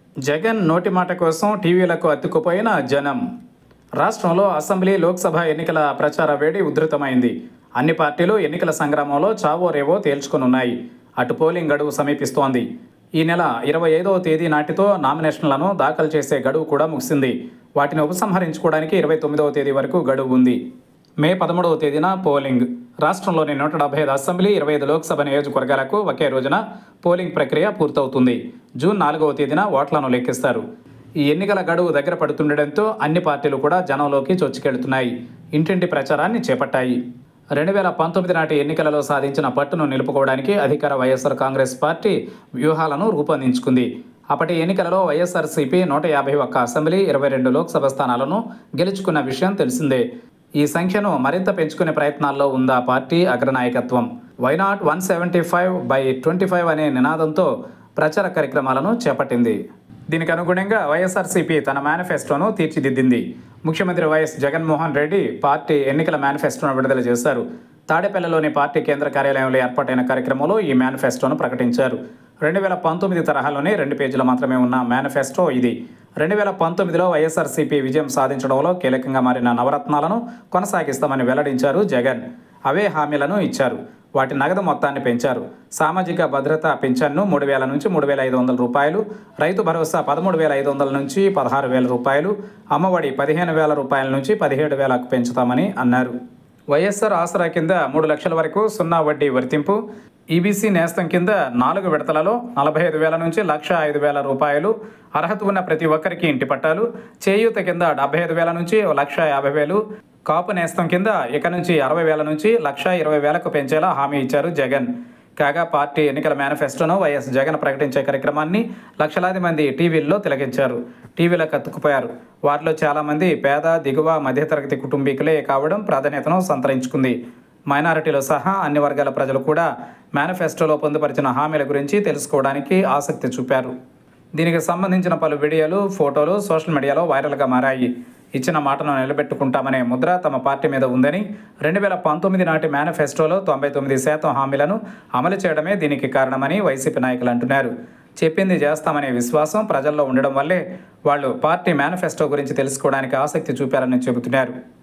జగన్ నోటి మాట కోసం టీవీలకు అతుక్కుపోయిన జనం రాష్ట్రంలో అసెంబ్లీ లోక్సభ ఎన్నికల ప్రచార వేడి ఉధృతమైంది అన్ని పార్టీలు ఎన్నికల సంగ్రామంలో చావో రేవో తేల్చుకునున్నాయి అటు పోలింగ్ గడువు సమీపిస్తోంది ఈ నెల ఇరవై ఐదవ తేదీ నాటితో నామినేషన్లను దాఖలు చేసే గడువు కూడా ముగిసింది వాటిని ఉపసంహరించుకోవడానికి ఇరవై తొమ్మిదవ తేదీ వరకు గడువు ఉంది మే పదమూడవ తేదీన పోలింగ్ రాష్ట్రంలోని నూట డెబ్బై ఐదు అసెంబ్లీ ఇరవై ఐదు లోక్సభ నియోజకవర్గాలకు ఒకే రోజున పోలింగ్ ప్రక్రియ పూర్తవుతుంది జూన్ నాలుగవ తేదీన ఓట్లను లెక్కిస్తారు ఈ ఎన్నికల గడువు దగ్గర పడుతుండటంతో అన్ని పార్టీలు కూడా జనంలోకి చొచ్చుకెళ్తున్నాయి ఇంటింటి ప్రచారాన్ని చేపట్టాయి రెండు వేల పంతొమ్మిది నాటి ఎన్నికలలో సాధించిన పట్టును నిలుపుకోవడానికి అధికార వైఎస్ఆర్ కాంగ్రెస్ పార్టీ వ్యూహాలను రూపొందించుకుంది అప్పటి ఎన్నికలలో వైఎస్ఆర్సీపీ నూట యాభై ఒక్క అసెంబ్లీ ఇరవై రెండు లోక్సభ స్థానాలను గెలుచుకున్న విషయం తెలిసిందే ఈ సంఖ్యను మరింత పెంచుకునే ప్రయత్నాల్లో ఉందా పార్టీ అగ్రనాయకత్వం why not one seventy five by twenty five అనే నినాదంతో ప్రచార కార్యక్రమాలను చేపట్టింది దీనికి అనుగుణంగా వైఎస్ఆర్సీపీ తన మేనిఫెస్టోను తీర్చిదిద్దింది ముఖ్యమంత్రి వైఎస్ జగన్మోహన్ రెడ్డి పార్టీ ఎన్నికల మేనిఫెస్టోను విడుదల చేశారు తాడేపల్లిలోని పార్టీ కేంద్ర కార్యాలయంలో ఏర్పాటైన కార్యక్రమంలో ఈ మేనిఫెస్టోను ప్రకటించారు రెండు వేల పంతొమ్మిది తరహాలోనే రెండు పేజీలు మాత్రమే ఉన్న మేనిఫెస్టో ఇది రెండు వేల పంతొమ్మిదిలో వైఎస్ఆర్సీపీ విజయం సాధించడంలో కీలకంగా మారిన నవరత్నాలను కొనసాగిస్తామని వెల్లడించారు జగన్ అవే హామీలను ఇచ్చారు వాటి నగదు మొత్తాన్ని పెంచారు సామాజిక భద్రత పింఛన్ను మూడు వేల నుంచి మూడు వేల ఐదు వందల రూపాయలు రైతు భరోసా పదమూడు వేల ఐదు వందల నుంచి పదహారు వేల రూపాయలు అమ్మఒడి పదిహేను వేల రూపాయల నుంచి పదిహేడు వేలకు పెంచుతామని అన్నారు వైఎస్ఆర్ ఆసరా కింద మూడు లక్షల వరకు సున్నా వడ్డీ వర్తింపు ఈబీసీ నేస్తం కింద నాలుగు విడతలలో నలభై ఐదు వేల నుంచి లక్ష ఐదు వేల రూపాయలు అర్హత ఉన్న ప్రతి ఒక్కరికి ఇంటి పట్టాలు చేయూత కింద డెబ్బై ఐదు వేల నుంచి లక్ష యాభై వేలు కాపు నేస్తం కింద ఇక నుంచి అరవై వేల నుంచి లక్ష ఇరవై వేలకు పెంచేలా హామీ ఇచ్చారు జగన్ కాగా పార్టీ ఎన్నికల మేనిఫెస్టోను వైఎస్ జగన్ ప్రకటించే కార్యక్రమాన్ని లక్షలాది మంది టీవీల్లో తిలకించారు టీవీలకు అతుక్కుపోయారు వారిలో చాలామంది పేద దిగువ మధ్యతరగతి కుటుంబీకులే కావడం ప్రాధాన్యతను సంతరించుకుంది మైనారిటీలు సహా అన్ని వర్గాల ప్రజలు కూడా మేనిఫెస్టోలో పొందుపరిచిన హామీల గురించి తెలుసుకోవడానికి ఆసక్తి చూపారు దీనికి సంబంధించిన పలు వీడియోలు ఫోటోలు సోషల్ మీడియాలో వైరల్గా మారాయి ఇచ్చిన మాటను నిలబెట్టుకుంటామనే ముద్ర తమ పార్టీ మీద ఉందని రెండు వేల పంతొమ్మిది నాటి మేనిఫెస్టోలో తొంభై తొమ్మిది శాతం హామీలను అమలు చేయడమే దీనికి కారణమని వైసీపీ నాయకులు అంటున్నారు చెప్పింది చేస్తామనే విశ్వాసం ప్రజల్లో ఉండడం వల్లే వాళ్ళు పార్టీ మేనిఫెస్టో గురించి తెలుసుకోవడానికి ఆసక్తి చూపారని చెబుతున్నారు